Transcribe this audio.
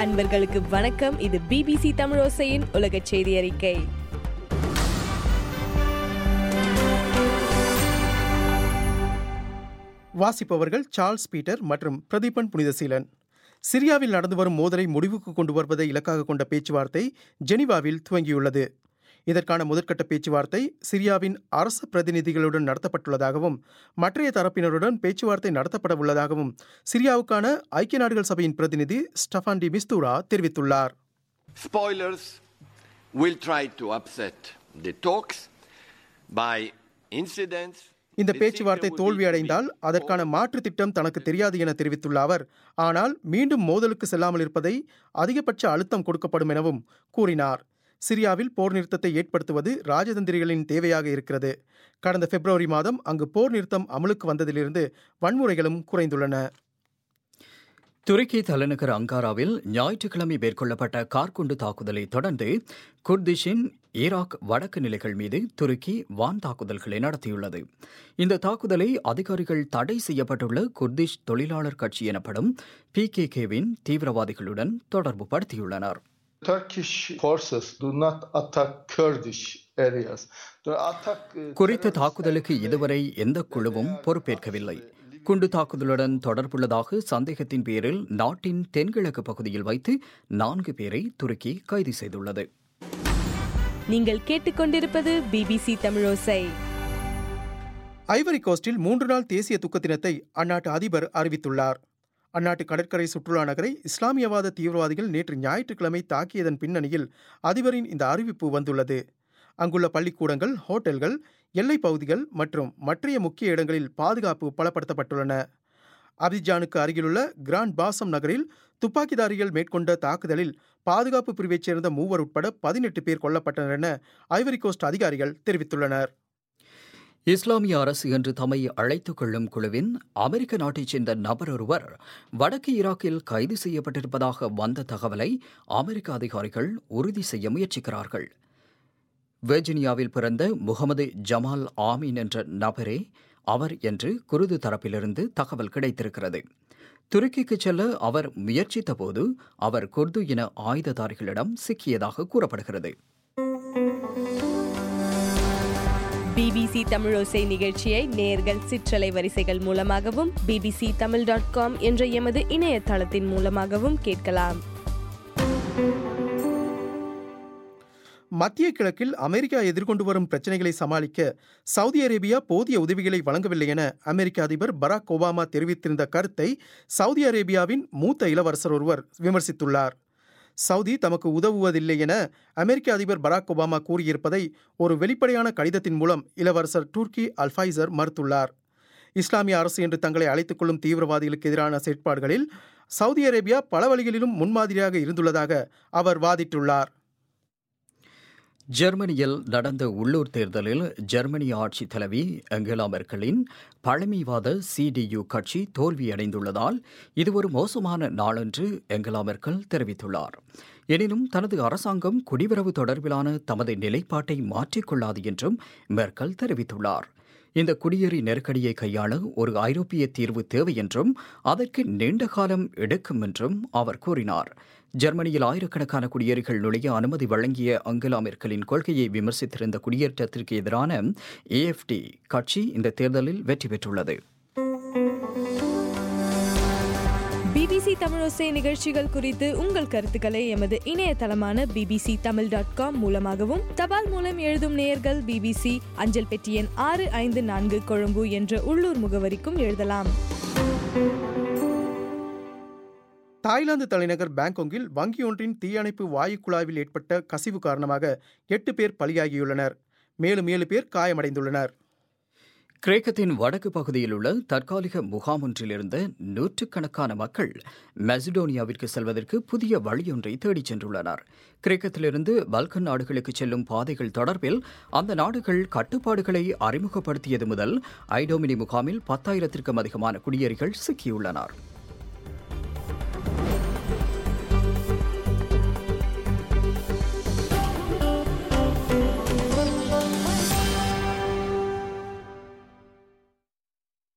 அன்பர்களுக்கு வணக்கம் இது பிபிசி தமிழோசையின் உலக செய்தி அறிக்கை வாசிப்பவர்கள் சார்ல்ஸ் பீட்டர் மற்றும் பிரதீபன் புனிதசீலன் சிரியாவில் நடந்து வரும் மோதலை முடிவுக்கு கொண்டு வருவதை இலக்காக கொண்ட பேச்சுவார்த்தை ஜெனீவாவில் துவங்கியுள்ளது இதற்கான முதற்கட்ட பேச்சுவார்த்தை சிரியாவின் அரசு பிரதிநிதிகளுடன் நடத்தப்பட்டுள்ளதாகவும் மற்றைய தரப்பினருடன் பேச்சுவார்த்தை நடத்தப்பட உள்ளதாகவும் சிரியாவுக்கான ஐக்கிய நாடுகள் சபையின் பிரதிநிதி ஸ்டஃபான் டி மிஸ்தூரா தெரிவித்துள்ளார் Spoilers will try to upset the talks by incidents. இந்த they think பேச்சுவார்த்தை there would தோல்வி be- அடைந்தால் அதற்கான மாற்று திட்டம் தனக்கு தெரியாது என தெரிவித்துள்ள அவர் ஆனால் மீண்டும் மோதலுக்கு செல்லாமல் இருப்பதை அதிகபட்ச அழுத்தம் கொடுக்கப்படும் எனவும் கூறினார் சிரியாவில் போர் நிறுத்தத்தை ஏற்படுத்துவது ராஜதந்திரிகளின் தேவையாக இருக்கிறது கடந்த பிப்ரவரி மாதம் அங்கு போர் நிறுத்தம் அமலுக்கு வந்ததிலிருந்து வன்முறைகளும் குறைந்துள்ளன துருக்கி தலைநகர் அங்காராவில் ஞாயிற்றுக்கிழமை மேற்கொள்ளப்பட்ட கார்குண்டு தாக்குதலை தொடர்ந்து குர்திஷின் ஈராக் வடக்கு நிலைகள் மீது துருக்கி வான் தாக்குதல்களை நடத்தியுள்ளது இந்த தாக்குதலை அதிகாரிகள் தடை செய்யப்பட்டுள்ள குர்திஷ் தொழிலாளர் கட்சி எனப்படும் பிகேகேவின் தீவிரவாதிகளுடன் தொடர்பு படுத்தியுள்ளனர் Turkish forces do not attack Kurdish areas. They attack uh, குறித்த terrorist தாக்குதலுக்கு இதுவரை எந்த குழுவும் பொறுப்பேற்கவில்லை குண்டு தாக்குதலுடன் தொடர்புள்ளதாக சந்தேகத்தின் பேரில் நாட்டின் தென்கிழக்கு பகுதியில் வைத்து நான்கு பேரை துருக்கி கைது செய்துள்ளது நீங்கள் கேட்டுக்கொண்டிருப்பது பிபிசி தமிழோசை ஐவரி கோஸ்டில் மூன்று நாள் தேசிய துக்க தினத்தை அந்நாட்டு அதிபர் அறிவித்துள்ளார் அந்நாட்டு கடற்கரை சுற்றுலா நகரை இஸ்லாமியவாத தீவிரவாதிகள் நேற்று ஞாயிற்றுக்கிழமை தாக்கியதன் பின்னணியில் அதிபரின் இந்த அறிவிப்பு வந்துள்ளது அங்குள்ள பள்ளிக்கூடங்கள் ஹோட்டல்கள் எல்லைப் பகுதிகள் மற்றும் மற்றைய முக்கிய இடங்களில் பாதுகாப்பு பலப்படுத்தப்பட்டுள்ளன அபிஜானுக்கு அருகிலுள்ள கிராண்ட் பாசம் நகரில் துப்பாக்கிதாரிகள் மேற்கொண்ட தாக்குதலில் பாதுகாப்பு பிரிவைச் சேர்ந்த மூவர் உட்பட பதினெட்டு பேர் கொல்லப்பட்டனர் என ஐவரி கோஸ்ட் அதிகாரிகள் தெரிவித்துள்ளனர் இஸ்லாமிய அரசு என்று தம்மை அழைத்துக் கொள்ளும் குழுவின் அமெரிக்க நாட்டைச் சேர்ந்த நபர் ஒருவர் வடக்கு ஈராக்கில் கைது செய்யப்பட்டிருப்பதாக வந்த தகவலை அமெரிக்க அதிகாரிகள் உறுதி செய்ய முயற்சிக்கிறார்கள் வெர்ஜினியாவில் பிறந்த முகமது ஜமால் ஆமீன் என்ற நபரே அவர் என்று குருது தரப்பிலிருந்து தகவல் கிடைத்திருக்கிறது துருக்கிக்கு செல்ல அவர் முயற்சித்தபோது அவர் குர்து இன ஆயுததாரிகளிடம் சிக்கியதாக கூறப்படுகிறது பிபிசி தமிழோசை நிகழ்ச்சியை நேர்கள் சிற்றலை வரிசைகள் மூலமாகவும் பிபிசி தமிழ் டாட் காம் என்ற எமது இணையதளத்தின் மூலமாகவும் கேட்கலாம் மத்திய கிழக்கில் அமெரிக்கா எதிர்கொண்டு வரும் பிரச்சனைகளை சமாளிக்க சவுதி அரேபியா போதிய உதவிகளை வழங்கவில்லை என அமெரிக்க அதிபர் பராக் ஒபாமா தெரிவித்திருந்த கருத்தை சவுதி அரேபியாவின் மூத்த இளவரசர் ஒருவர் விமர்சித்துள்ளார் சவுதி தமக்கு உதவுவதில்லை என அமெரிக்க அதிபர் பராக் ஒபாமா கூறியிருப்பதை ஒரு வெளிப்படையான கடிதத்தின் மூலம் இளவரசர் டூர்கி அல்ஃபைசர் மறுத்துள்ளார் இஸ்லாமிய அரசு என்று தங்களை அழைத்துக் கொள்ளும் தீவிரவாதிகளுக்கு எதிரான செயற்பாடுகளில் சவுதி அரேபியா பல வழிகளிலும் முன்மாதிரியாக இருந்துள்ளதாக அவர் வாதிட்டுள்ளார் ஜெர்மனியில் நடந்த உள்ளூர் தேர்தலில் ஜெர்மனி ஆட்சி தலைவி அங்கேலா மெர்க்கலின் பழமைவாத சிடியு கட்சி தோல்வியடைந்துள்ளதால் இது ஒரு மோசமான நாளென்று அங்கேலா மெர்க்கல் தெரிவித்துள்ளார் எனினும் தனது அரசாங்கம் குடிவரவு தொடர்பிலான தமது நிலைப்பாட்டை மாற்றிக்கொள்ளாது என்றும் மெர்க்கல் தெரிவித்துள்ளார் இந்த குடியேறி நெருக்கடியை கையாள ஒரு ஐரோப்பிய தீர்வு தேவை என்றும் அதற்கு நீண்ட காலம் எடுக்கும் என்றும் அவர் கூறினார் ஜெர்மனியில் ஆயிரக்கணக்கான குடியேறிகள் நுழைய அனுமதி வழங்கிய அங்கலா மெர்க்கலின் கொள்கையை விமர்சித்திருந்த குடியேற்றத்திற்கு எதிரான ஏஎஃப்டி கட்சி இந்த தேர்தலில் வெற்றி பெற்றுள்ளது பிபிசி தமிழோசை நிகழ்ச்சிகள் குறித்து உங்கள் கருத்துக்களை எமது இணையதளமான பிபிசி தமிழ் டாட் காம் மூலமாகவும் தபால் மூலம் எழுதும் நேயர்கள் பிபிசி அஞ்சல் பெட்டி எண் ஆறு ஐந்து நான்கு கொழும்பு என்ற உள்ளூர் முகவரிக்கும் எழுதலாம் தாய்லாந்து தலைநகர் பாங்காங்கில் வங்கியொன்றின் தீயணைப்பு வாயு குழாயில் ஏற்பட்ட கசிவு காரணமாக எட்டு பேர் பலியாகியுள்ளனர் மேலும் ஏழு பேர் காயமடைந்துள்ளனர் கிரேக்கத்தின் வடக்கு பகுதியில் உள்ள தற்காலிக முகாம் ஒன்றில் இருந்த நூற்றுக்கணக்கான மக்கள் மெசடோனியாவிற்கு செல்வதற்கு புதிய வழியொன்றை தேடிச் சென்றுள்ளனர் கிரேக்கத்திலிருந்து பல்கன் நாடுகளுக்கு செல்லும் பாதைகள் தொடர்பில் அந்த நாடுகள் கட்டுப்பாடுகளை அறிமுகப்படுத்தியது முதல் ஐடோமினி முகாமில் பத்தாயிரத்திற்கும் அதிகமான குடியேறிகள் சிக்கியுள்ளனர்